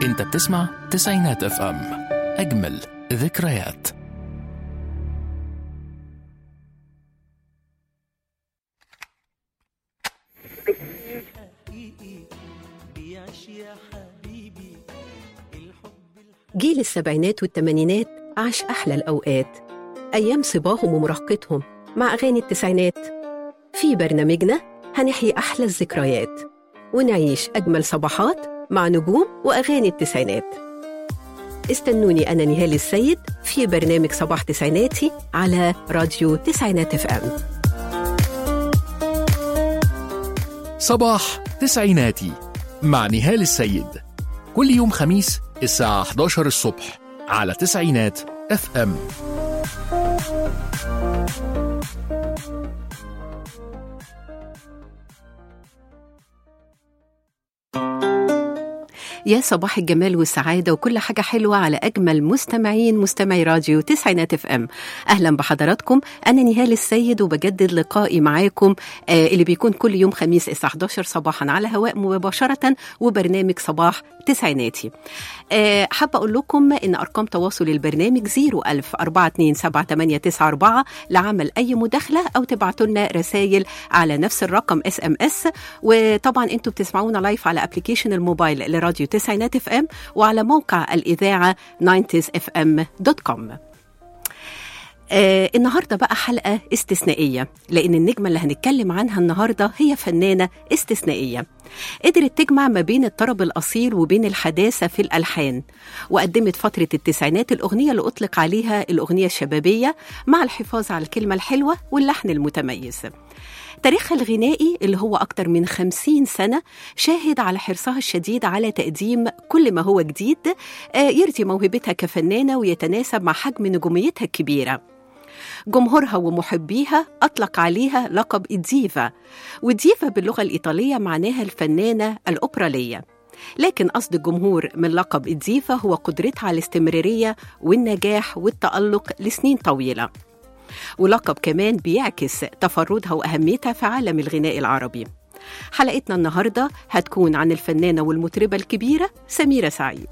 انت بتسمع تسعينات اف ام اجمل ذكريات جيل السبعينات والثمانينات عاش أحلى الأوقات أيام صباهم ومراهقتهم مع أغاني التسعينات في برنامجنا هنحيي أحلى الذكريات ونعيش أجمل صباحات مع نجوم وأغاني التسعينات استنوني أنا نهال السيد في برنامج صباح تسعيناتي على راديو تسعينات اف ام صباح تسعيناتي مع نهال السيد كل يوم خميس الساعة 11 الصبح على تسعينات اف ام يا صباح الجمال والسعادة وكل حاجة حلوة على أجمل مستمعين مستمعي راديو تسعينات اف ام أهلا بحضراتكم أنا نهال السيد وبجدد لقائي معاكم آه اللي بيكون كل يوم خميس الساعة 11 صباحا على هواء مباشرة وبرنامج صباح تسعيناتي آه حابة أقول لكم إن أرقام تواصل البرنامج 01000 427 لعمل أي مداخلة أو تبعتوا لنا رسائل على نفس الرقم اس ام اس وطبعا انتوا بتسمعونا لايف على ابلكيشن الموبايل لراديو تسعينات اف ام وعلى موقع الاذاعه 90fm.com آه النهارده بقى حلقه استثنائيه لان النجمه اللي هنتكلم عنها النهارده هي فنانه استثنائيه قدرت تجمع ما بين الطرب الاصيل وبين الحداثه في الالحان وقدمت فتره التسعينات الاغنيه اللي اطلق عليها الاغنيه الشبابيه مع الحفاظ على الكلمه الحلوه واللحن المتميز تاريخها الغنائي اللي هو أكتر من خمسين سنة شاهد على حرصها الشديد على تقديم كل ما هو جديد يرضي موهبتها كفنانة ويتناسب مع حجم نجوميتها الكبيرة جمهورها ومحبيها أطلق عليها لقب الديفا والديفا باللغة الإيطالية معناها الفنانة الأوبرالية لكن قصد الجمهور من لقب الديفا هو قدرتها على الاستمرارية والنجاح والتألق لسنين طويلة ولقب كمان بيعكس تفردها وأهميتها في عالم الغناء العربي حلقتنا النهاردة هتكون عن الفنانة والمطربة الكبيرة سميرة سعيد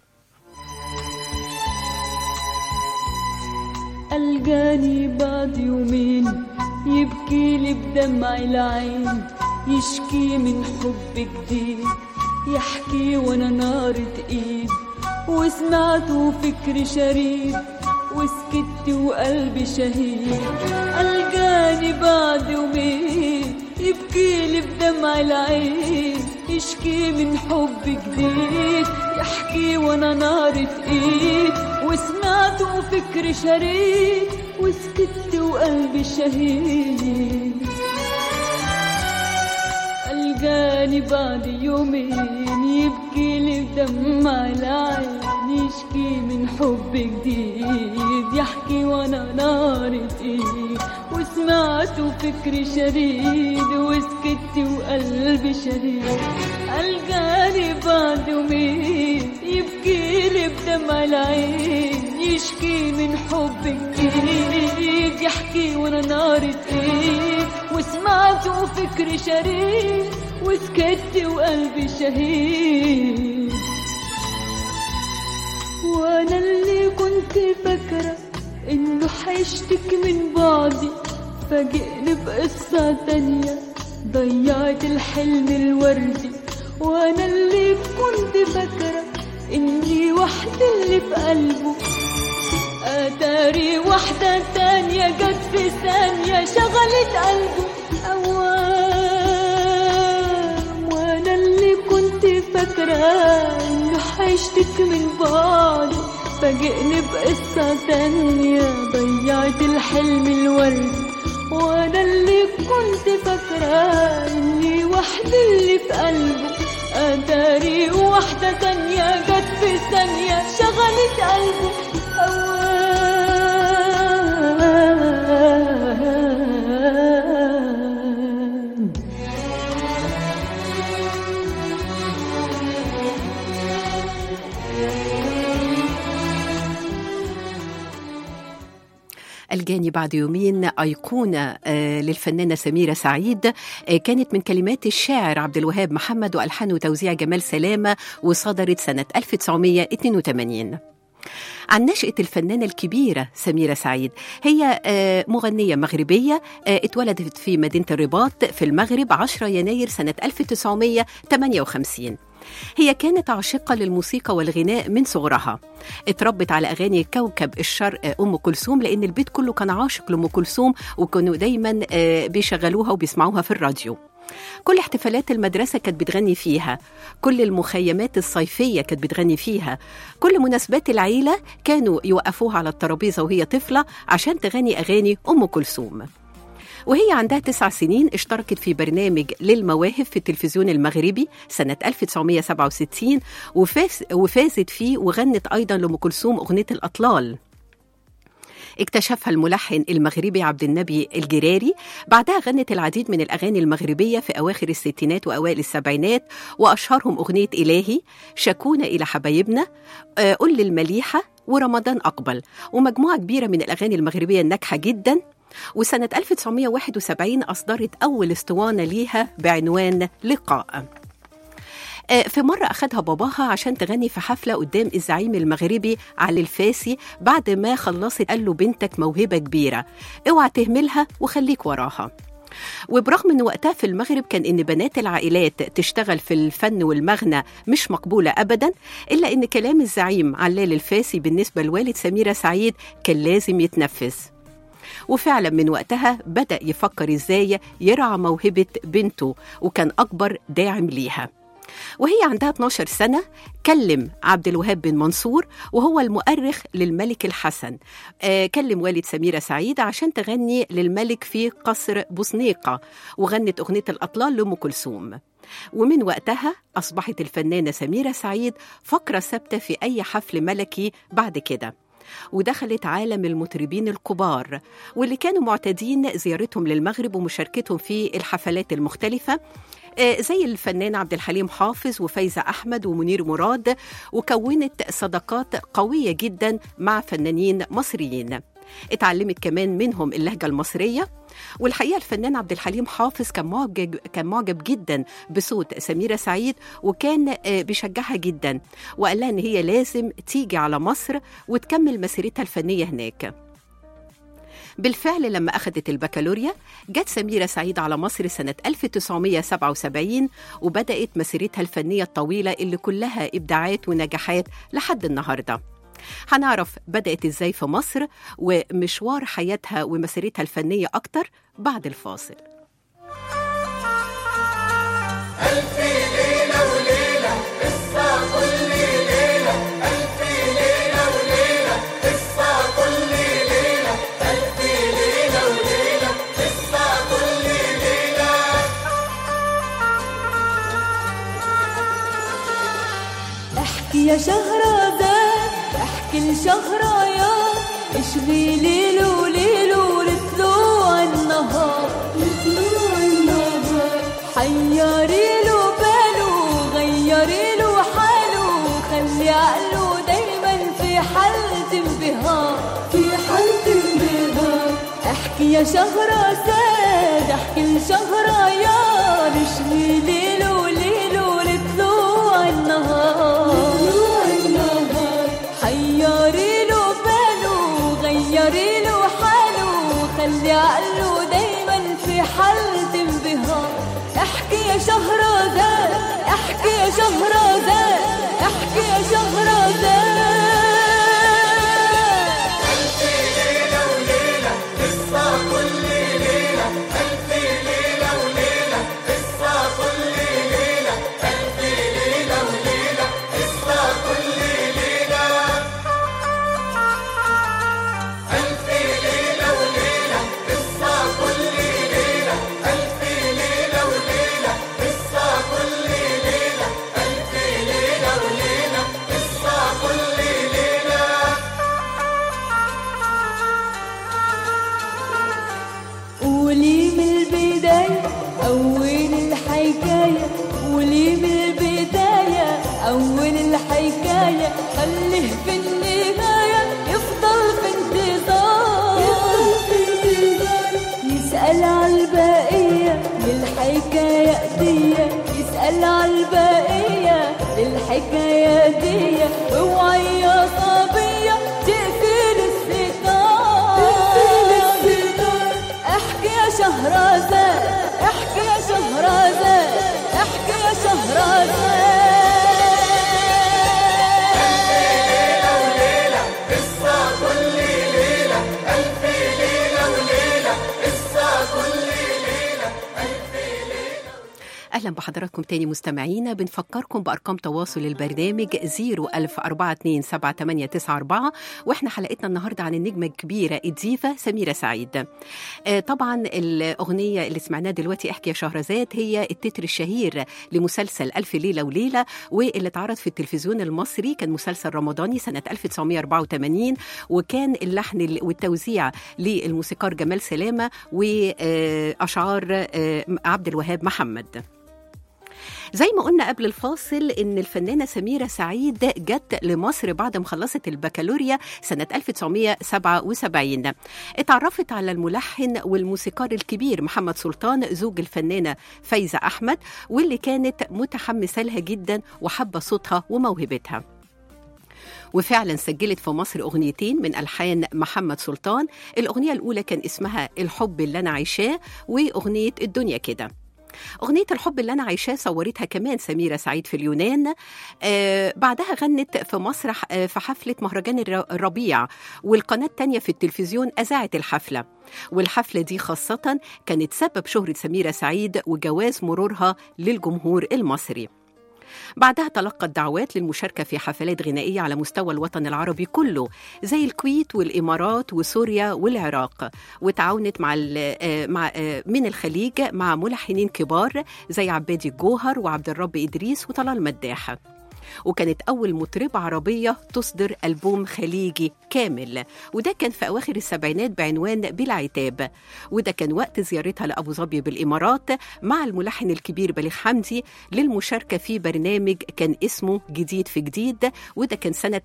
ألقاني بعد يومين يبكي لي بدمع العين يشكي من حب جديد يحكي وانا نارة ايد وسمعته فكر شريد وسكت وقلبي شهيد ألقاني بعد يومين يبكي لي بدمع العين يشكي من حب جديد يحكي وانا نارة ايد وسمعته فكر شريد وسكت وقلبي شهيد ألقاني بعد يومين يبكي لي بدمع العين يشكي من حب جديد يحكي وانا نارة ايد وسمعته فكري شديد وسكت وقلبي شديد ألقاني بعد يومين يبكي لي بدمع العين يشكي من حب جديد يحكي وانا نارة ايد وسمعته فكري شديد وسكت وقلبي شهيد وانا اللي كنت فاكرة انه حيشتك من بعدي فاجئني بقصة تانية ضيعت الحلم الوردي وانا اللي كنت فاكرة اني وحدة اللي في قلبه اتاري واحدة تانية جت في ثانية شغلت قلبه اوام وانا اللي كنت فاكرة انه حيشتك من بعدي فاجئني بقصة تانية ضيعت الحلم الوردي وانا اللي كنت فاكرة اني وحدة اللي في قلبه اتاري واحدة تانية جت في ثانية شغلت قلبه أوام الجاني بعد يومين أيقونة آه، للفنانة سميرة سعيد آه، كانت من كلمات الشاعر عبد الوهاب محمد وألحان وتوزيع جمال سلامة وصدرت سنة 1982 عن نشأة الفنانة الكبيرة سميرة سعيد هي آه، مغنية مغربية آه، اتولدت في مدينة الرباط في المغرب 10 يناير سنة 1958 هي كانت عاشقة للموسيقى والغناء من صغرها اتربت على أغاني كوكب الشرق أم كلثوم لأن البيت كله كان عاشق لأم كلثوم وكانوا دايما آه، بيشغلوها وبيسمعوها في الراديو كل احتفالات المدرسة كانت بتغني فيها كل المخيمات الصيفية كانت بتغني فيها كل مناسبات العيلة كانوا يوقفوها على الترابيزة وهي طفلة عشان تغني أغاني أم كلثوم وهي عندها تسع سنين اشتركت في برنامج للمواهب في التلفزيون المغربي سنة 1967 وفاز وفازت فيه وغنت أيضا لأم كلثوم أغنية الأطلال اكتشفها الملحن المغربي عبد النبي الجراري بعدها غنت العديد من الأغاني المغربية في أواخر الستينات وأوائل السبعينات وأشهرهم أغنية إلهي شكونا إلى حبايبنا آه، قل المليحة ورمضان أقبل ومجموعة كبيرة من الأغاني المغربية الناجحة جدا وسنة 1971 أصدرت أول اسطوانة ليها بعنوان لقاء آه، في مرة أخدها باباها عشان تغني في حفلة قدام الزعيم المغربي علي الفاسي بعد ما خلصت قال له بنتك موهبة كبيرة اوعى تهملها وخليك وراها وبرغم ان وقتها في المغرب كان ان بنات العائلات تشتغل في الفن والمغنى مش مقبوله ابدا الا ان كلام الزعيم علال الفاسي بالنسبه لوالد سميره سعيد كان لازم يتنفذ وفعلا من وقتها بدا يفكر ازاي يرعى موهبه بنته وكان اكبر داعم ليها وهي عندها 12 سنة كلم عبد الوهاب بن منصور وهو المؤرخ للملك الحسن آه كلم والد سميرة سعيد عشان تغني للملك في قصر بوسنيقة وغنت أغنية الأطلال لأم كلثوم ومن وقتها أصبحت الفنانة سميرة سعيد فقرة ثابتة في أي حفل ملكي بعد كده ودخلت عالم المطربين الكبار واللي كانوا معتادين زيارتهم للمغرب ومشاركتهم في الحفلات المختلفة آه، زي الفنان عبد الحليم حافظ وفايزة أحمد ومنير مراد وكونت صداقات قوية جدا مع فنانين مصريين اتعلمت كمان منهم اللهجة المصرية والحقيقة الفنان عبد الحليم حافظ كان معجب كان معجب جدا بصوت سميرة سعيد وكان آه، بيشجعها جدا وقال لها إن هي لازم تيجي على مصر وتكمل مسيرتها الفنية هناك بالفعل لما أخذت البكالوريا جت سميرة سعيد على مصر سنة 1977 وبدأت مسيرتها الفنية الطويلة اللي كلها إبداعات ونجاحات لحد النهاردة هنعرف بدأت إزاي في مصر ومشوار حياتها ومسيرتها الفنية أكتر بعد الفاصل احكي يا شهرزاد احكي لشهريار اشغي ليل وليل ولطلوع النهار لطلوع النهار حيري له باله غيري له حاله خلي عقله دايما في حالة انبهار في حالة انبهار احكي يا شهرزاد احكي لشهريار اشغي ليل وليل ولطلوع النهار حيري له باله غيري له حاله خلي عقله دايما في حالة انبهار احكي يا شهرزاد احكي يا شهرزاد احكي يا شهرزاد قولي من البداية أول الحكاية قولي من البداية أول الحكاية خليه في النهاية يفضل في انتظار يفضل البقية يسأل عالبقية الحكاية دي اوعي يا صبية تقفل الستار احكي يا شهرزاد احكي يا شهرزاد احكي يا شهرزاد أهلا بحضراتكم تاني مستمعينا بنفكركم بأرقام تواصل البرنامج 010427894 وإحنا حلقتنا النهاردة عن النجمة الكبيرة الديفا سميرة سعيد آه، طبعا الأغنية اللي سمعناها دلوقتي احكي يا شهرزاد هي التتر الشهير لمسلسل ألف ليلة وليلة واللي اتعرض في التلفزيون المصري كان مسلسل رمضاني سنة 1984 وكان اللحن والتوزيع للموسيقار جمال سلامة وأشعار آه، عبد الوهاب محمد زي ما قلنا قبل الفاصل ان الفنانه سميره سعيد جت لمصر بعد ما خلصت البكالوريا سنه 1977 اتعرفت على الملحن والموسيقار الكبير محمد سلطان زوج الفنانه فايزه احمد واللي كانت متحمسه لها جدا وحابه صوتها وموهبتها وفعلا سجلت في مصر اغنيتين من الحان محمد سلطان الاغنيه الاولى كان اسمها الحب اللي انا عايشاه واغنيه الدنيا كده أغنية الحب اللي أنا عايشاه صورتها كمان سميرة سعيد في اليونان آه بعدها غنت في مسرح آه في حفلة مهرجان الر- الربيع والقناة التانية في التلفزيون أذاعت الحفلة والحفلة دي خاصة كانت سبب شهرة سميرة سعيد وجواز مرورها للجمهور المصري بعدها تلقت دعوات للمشاركة في حفلات غنائية على مستوى الوطن العربي كله زي الكويت والإمارات وسوريا والعراق وتعاونت مع ال- آه، مع آه، من الخليج مع ملحنين كبار زي عبادي الجوهر وعبد الرب إدريس وطلال مداح وكانت أول مطربة عربية تصدر ألبوم خليجي كامل وده كان في أواخر السبعينات بعنوان بلا عتاب وده كان وقت زيارتها لأبو ظبي بالإمارات مع الملحن الكبير بليغ حمدي للمشاركة في برنامج كان اسمه جديد في جديد وده كان سنة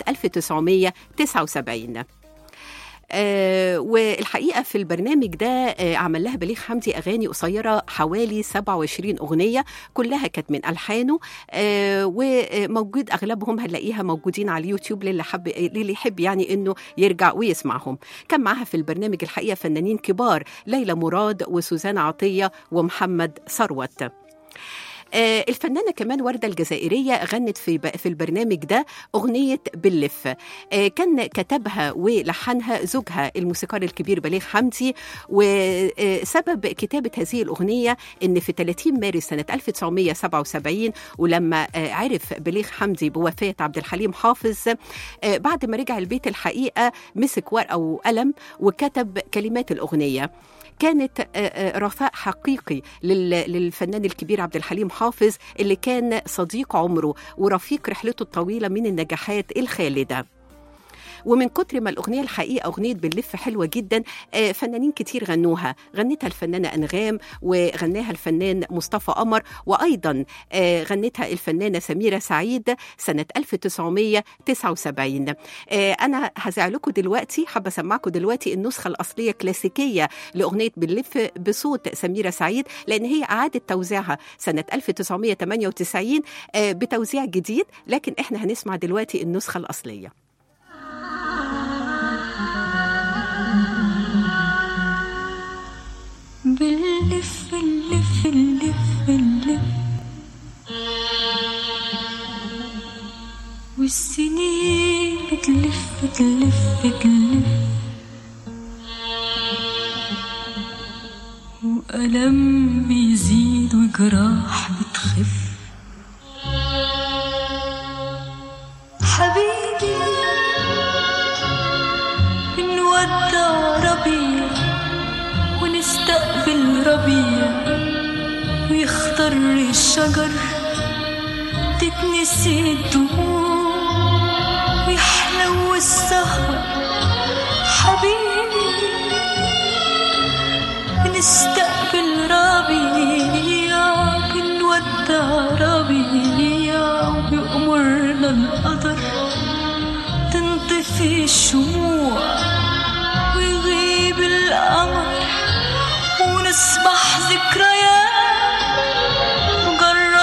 1979 آه والحقيقه في البرنامج ده آه عمل لها بليغ حمدي اغاني قصيره حوالي 27 اغنيه كلها كانت من الحانه آه وموجود اغلبهم هنلاقيها موجودين على اليوتيوب للي حب للي يحب يعني انه يرجع ويسمعهم كان معاها في البرنامج الحقيقه فنانين كبار ليلى مراد وسوزان عطيه ومحمد ثروت آه، الفنانة كمان وردة الجزائرية غنت في ب- في البرنامج ده أغنية باللف آه، كان كتبها ولحنها زوجها الموسيقار الكبير بليغ حمدي وسبب كتابة هذه الأغنية إن في 30 مارس سنة 1977 ولما آه، عرف بليغ حمدي بوفاة عبد الحليم حافظ آه، بعد ما رجع البيت الحقيقة مسك ورقة وقلم وكتب كلمات الأغنية كانت آه، آه، رثاء حقيقي لل- للفنان الكبير عبد الحليم حافظ اللي كان صديق عمره ورفيق رحلته الطويلة من النجاحات الخالدة ومن كتر ما الأغنية الحقيقة أغنية باللف حلوة جدا آه، فنانين كتير غنوها غنتها الفنانة أنغام وغناها الفنان مصطفى قمر وأيضا آه، غنتها الفنانة سميرة سعيد سنة 1979 آه، أنا هزع لكم دلوقتي حابة أسمعكم دلوقتي النسخة الأصلية كلاسيكية لأغنية باللف بصوت سميرة سعيد لأن هي أعادت توزيعها سنة 1998 آه، بتوزيع جديد لكن إحنا هنسمع دلوقتي النسخة الأصلية بنلف نلف نلف نلف والسنين بتلف تلف تلف وألم بيزيد وجراح بتخف حبيبي بنودع ربيع ونستقبل ربيع ويخضر الشجر تتنسي الدموع ويحلو السهر حبيبي بنستقبل ربيع بنودع ربيع وبيأمرنا القدر تنطفي الشموع ويغيب القمر ونصبح ذكريات مجرد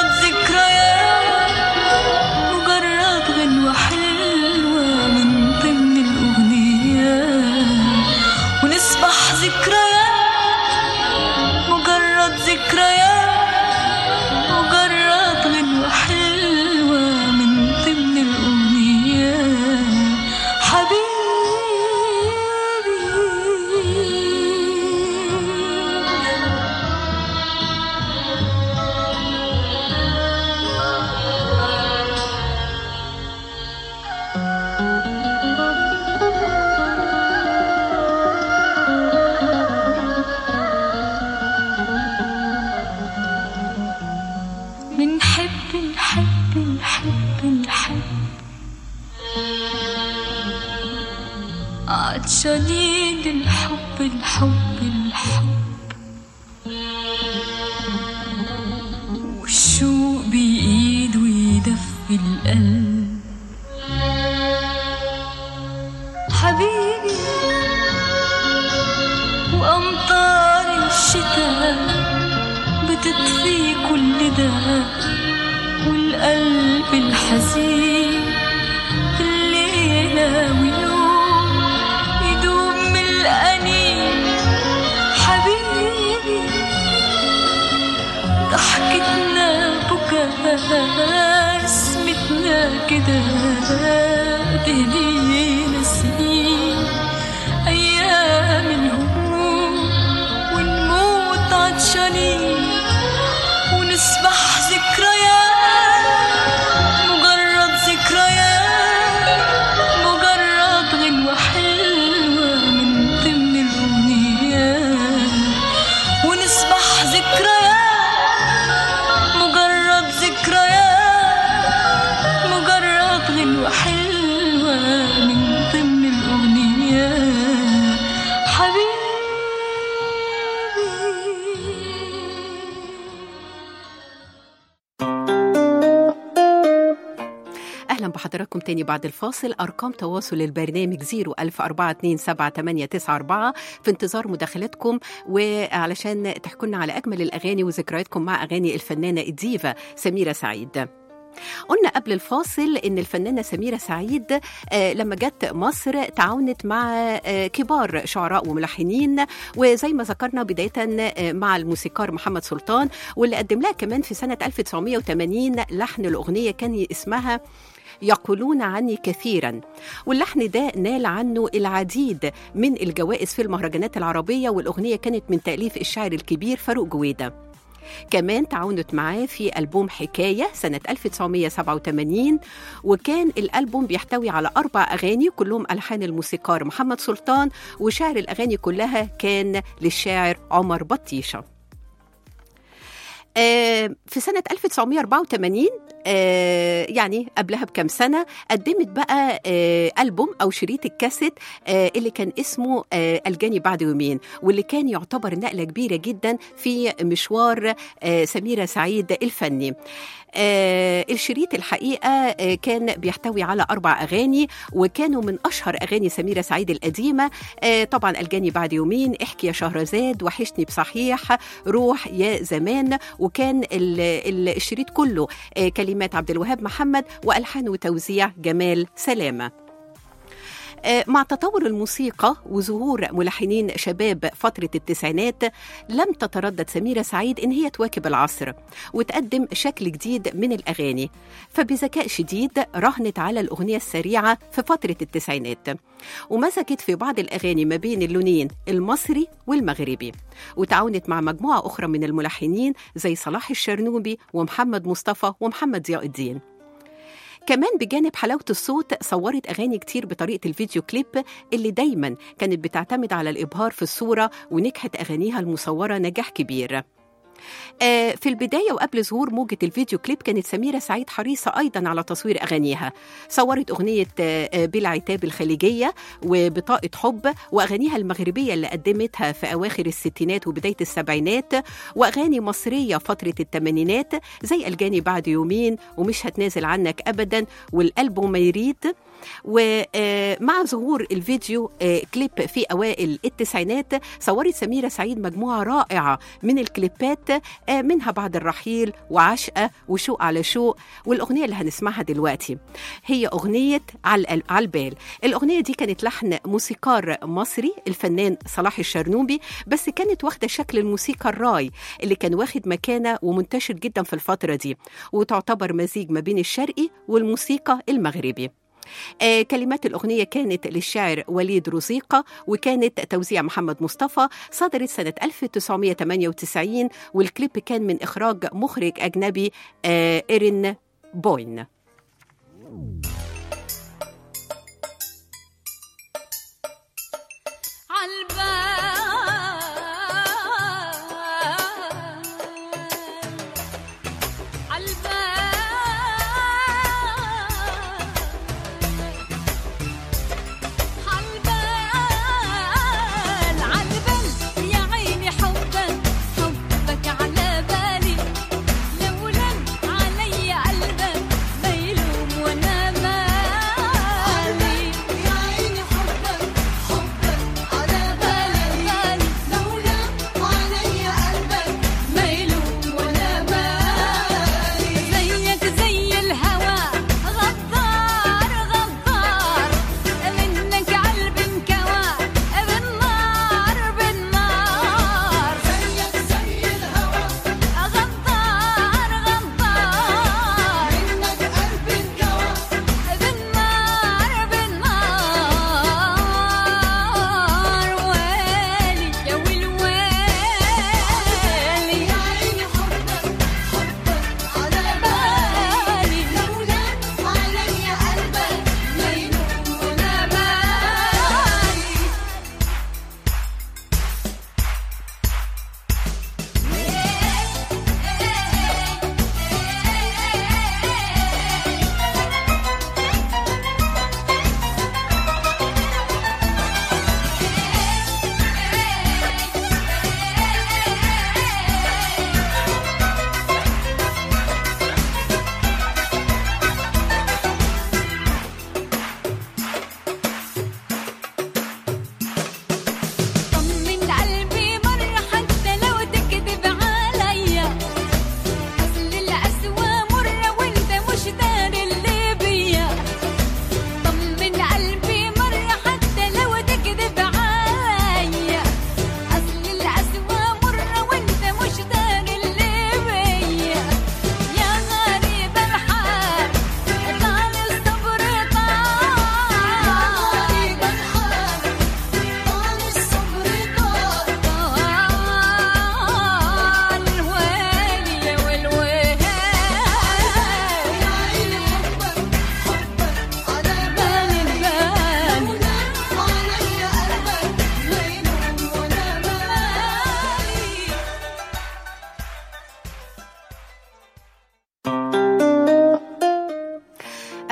منحب نحب نحب نحب عطشانين الحب الحب الحب والشوق بإيد ويدفي القلب حبيبي وأمطار الشتاء بتطفي كل ده والقلب الحزين الليلة ويوم يدوم من الأنين حبيبي ضحكتنا بكاء اسمتنا كده تهدينا سنين أيام الهموم ونموت عطشانين ونسبح ذكريات مجرد ذكريات مجرد غنوة حلوة من ضمن الأغنيات ونسبح ذكريات مجرد ذكريات مجرد غنوة حلوة من ضمن الأغنيات حبيبي أهلا بحضراتكم تاني بعد الفاصل أرقام تواصل البرنامج 010427894 في انتظار مداخلاتكم وعلشان تحكوا لنا على أجمل الأغاني وذكرياتكم مع أغاني الفنانة الديفا سميرة سعيد قلنا قبل الفاصل ان الفنانه سميره سعيد آه، لما جت مصر تعاونت مع آه، كبار شعراء وملحنين وزي ما ذكرنا بدايه آه، مع الموسيقار محمد سلطان واللي قدم لها كمان في سنه 1980 لحن الاغنيه كان اسمها يقولون عني كثيرا واللحن ده نال عنه العديد من الجوائز في المهرجانات العربيه والاغنيه كانت من تاليف الشاعر الكبير فاروق جويده كمان تعاونت معاه في ألبوم حكاية سنة 1987 وكان الألبوم بيحتوي على أربع أغاني كلهم ألحان الموسيقار محمد سلطان وشعر الأغاني كلها كان للشاعر عمر بطيشة آه، في سنة 1984 آه، يعني قبلها بكم سنة قدمت بقى آه، ألبوم أو شريط الكاسيت آه، اللي كان اسمه آه، الجاني بعد يومين واللي كان يعتبر نقلة كبيرة جدا في مشوار آه، سميرة سعيد الفني آه الشريط الحقيقة آه كان بيحتوي على أربع أغاني وكانوا من أشهر أغاني سميرة سعيد القديمة آه طبعا الجاني بعد يومين احكي يا شهرزاد وحشني بصحيح روح يا زمان وكان ال- ال- الشريط كله آه كلمات عبد الوهاب محمد وألحان وتوزيع جمال سلامة آه، مع تطور الموسيقى وظهور ملحنين شباب فترة التسعينات لم تتردد سميرة سعيد إن هي تواكب العصر وتقدم شكل جديد من الأغاني فبذكاء شديد رهنت على الأغنية السريعة في فترة التسعينات ومسكت في بعض الأغاني ما بين اللونين المصري والمغربي وتعاونت مع مجموعة أخرى من الملحنين زي صلاح الشرنوبي ومحمد مصطفى ومحمد ضياء الدين كمان بجانب حلاوة الصوت صورت أغاني كتير بطريقة الفيديو كليب اللي دايما كانت بتعتمد على الإبهار في الصورة ونجحت أغانيها المصورة نجاح كبير آه، في البداية وقبل ظهور موجة الفيديو كليب كانت سميرة سعيد حريصة أيضا على تصوير أغانيها صورت أغنية آه، آه، بلا عتاب الخليجية وبطاقة حب وأغانيها المغربية اللي قدمتها في أواخر الستينات وبداية السبعينات وأغاني مصرية فترة الثمانينات زي الجاني بعد يومين ومش هتنازل عنك أبدا والقلب ما يريد ومع ظهور الفيديو آه، كليب في أوائل التسعينات صورت سميرة سعيد مجموعة رائعة من الكليبات آه، منها بعد الرحيل وعشقة وشوق على شوق والأغنية اللي هنسمعها دلوقتي هي أغنية على القل- على البال الأغنية دي كانت لحن موسيقار مصري الفنان صلاح الشرنوبي بس كانت واخدة شكل الموسيقى الراي اللي كان واخد مكانة ومنتشر جدا في الفترة دي وتعتبر مزيج ما بين الشرقي والموسيقى المغربي آه كلمات الأغنية كانت للشاعر وليد رزيقة وكانت توزيع محمد مصطفى صدرت سنة 1998 والكليب كان من إخراج مخرج أجنبي آه إيرين بوين عالبال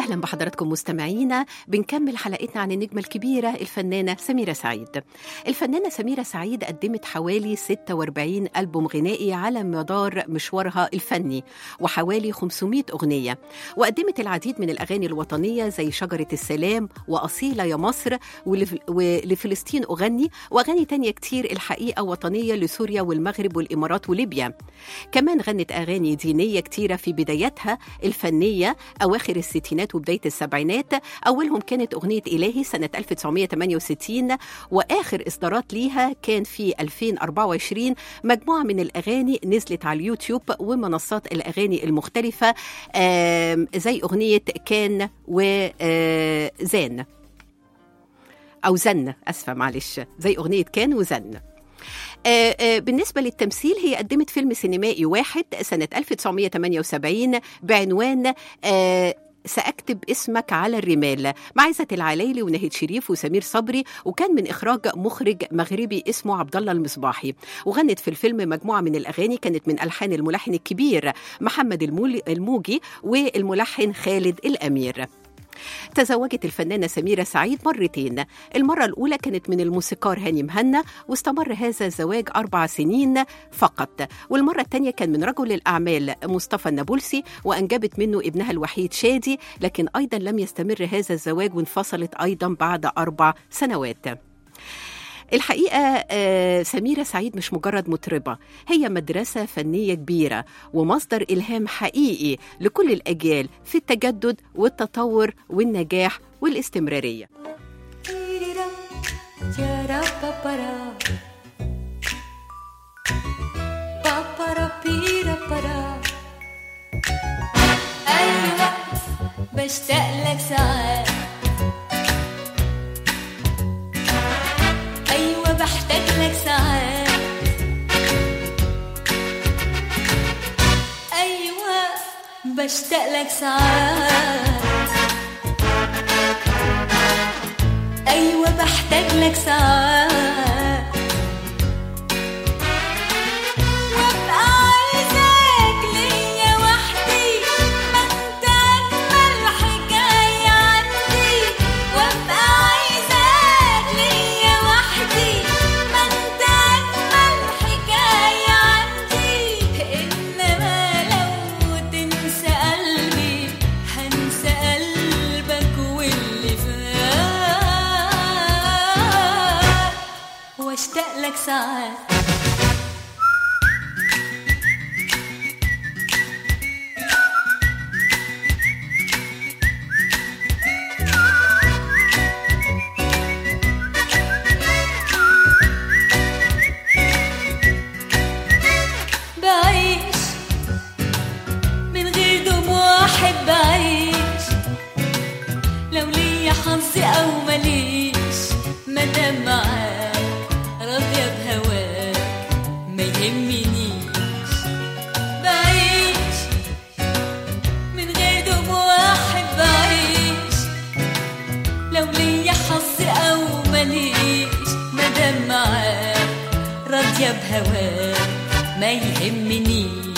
اهلا بحضراتكم مستمعينا بنكمل حلقتنا عن النجمه الكبيره الفنانه سميره سعيد الفنانه سميره سعيد قدمت حوالي 46 البوم غنائي على مدار مشوارها الفني وحوالي 500 اغنيه وقدمت العديد من الاغاني الوطنيه زي شجره السلام واصيله يا مصر ولف- ولفلسطين اغني واغاني تانية كتير الحقيقه وطنيه لسوريا والمغرب والامارات وليبيا كمان غنت اغاني دينيه كتيره في بداياتها الفنيه اواخر الستينات وبدايه السبعينات اولهم كانت اغنيه الهي سنه 1968 واخر اصدارات ليها كان في 2024 مجموعه من الاغاني نزلت على اليوتيوب ومنصات الاغاني المختلفه آم، زي اغنيه كان وزان او زن اسفه معلش زي اغنيه كان وزن آه، آه، بالنسبة للتمثيل هي قدمت فيلم سينمائي واحد سنة 1978 بعنوان آه، سأكتب اسمك على الرمال مع عزت العلايلي ونهيد شريف وسمير صبري وكان من إخراج مخرج مغربي اسمه عبد الله المصباحي وغنت في الفيلم مجموعة من الأغاني كانت من ألحان الملحن الكبير محمد المولي- الموجي والملحن خالد الأمير تزوجت الفنانة سميرة سعيد مرتين المرة الأولى كانت من الموسيقار هاني مهنا واستمر هذا الزواج أربع سنين فقط والمرة الثانية كان من رجل الأعمال مصطفى النابلسي وأنجبت منه ابنها الوحيد شادي لكن أيضا لم يستمر هذا الزواج وانفصلت أيضا بعد أربع سنوات الحقيقة آه، سميرة سعيد مش مجرد مطربة هي مدرسة فنية كبيرة ومصدر إلهام حقيقي لكل الأجيال في التجدد والتطور والنجاح والاستمرارية Tirira, tiara papara. Papara pira para. أيوة بشتاق لك ساعات أيوة بحتاج لك ساعات أيوة بشتاق لك ساعات أيوة بحتاج لك ساعات وأبقى عايزاك ليا وحدي ما أنت أجمل حكاية عندي وأبقى عايزاك ليا وحدي ما أنت أجمل حكاية عندي إنما لو تنسى قلبي هنسى قلبك واللي فات واشتاق لك ساعات بعيش من غير دموع احب اعيش لو ليا حظ او مليش مادام معاك راضية بهواك ما يهمنيش بعيش من غير دموع احب اعيش لو ليا حظ او مليش مادام معاك راضية بهواك ما يهمنيش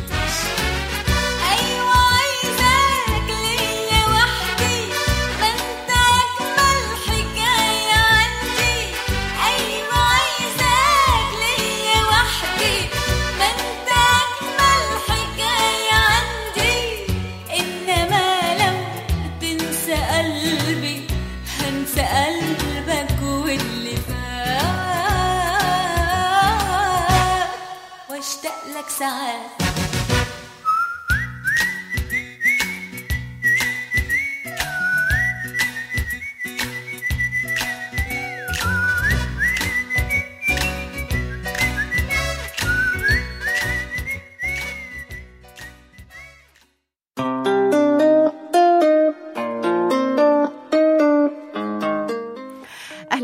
أيوة عايزاك ليا وحدي ما أنت أجمل حكاية عندي أيوة عايزاك ليا وحدي ما أنت أجمل حكاية عندي إنما لو تنسى قلبي هنسى قلبك واللي فات واشتاق لك ساعات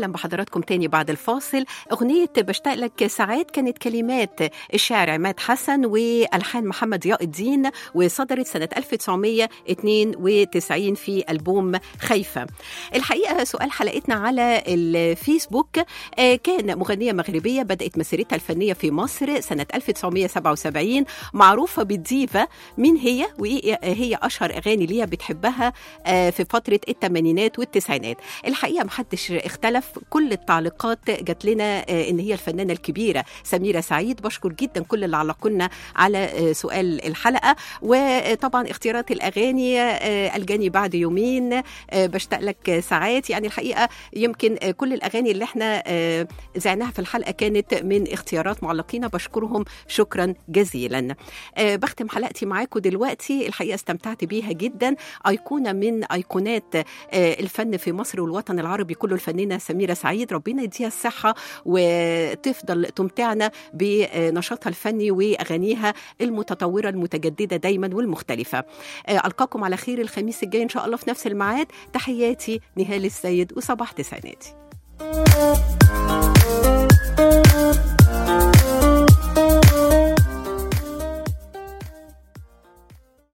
أهلا بحضراتكم تاني بعد الفاصل أغنية بشتاق لك ساعات كانت كلمات الشاعر عماد حسن وألحان محمد ضياء الدين وصدرت سنة 1992 في ألبوم خايفة الحقيقة سؤال حلقتنا على الفيسبوك آه، كان مغنية مغربية بدأت مسيرتها الفنية في مصر سنة 1977 معروفة بالديفا مين هي وإيه هي أشهر أغاني ليها بتحبها آه، في فترة الثمانينات والتسعينات الحقيقة محدش اختلف كل التعليقات جات لنا آه، إن هي الفنانة الكبيرة سميرة سعيد بشكر جدا كل اللي علقونا على آه، سؤال الحلقة وطبعا اختيارات الأغاني آه، الجاني بعد يومين آه، بشتاق لك ساعات يعني الحقيقة يمكن آه، كل الأغاني اللي احنا آه، زعناها في الحلقة كانت من اختيارات معلقين بشكرهم شكرا جزيلا آه، بختم حلقتي معاكم دلوقتي الحقيقة استمتعت بيها جدا أيقونة من أيقونات آه، الفن في مصر والوطن العربي كله الفنانة سميرة سعيد ربنا يديها الصحة وتفضل تمتعنا بنشاطها الفني وأغانيها المتطورة المتجددة دايما والمختلفة آه، ألقاكم على خير الخميس الجاي إن شاء الله في نفس الميعاد تحياتي نهال السيد وصباح تسعيناتي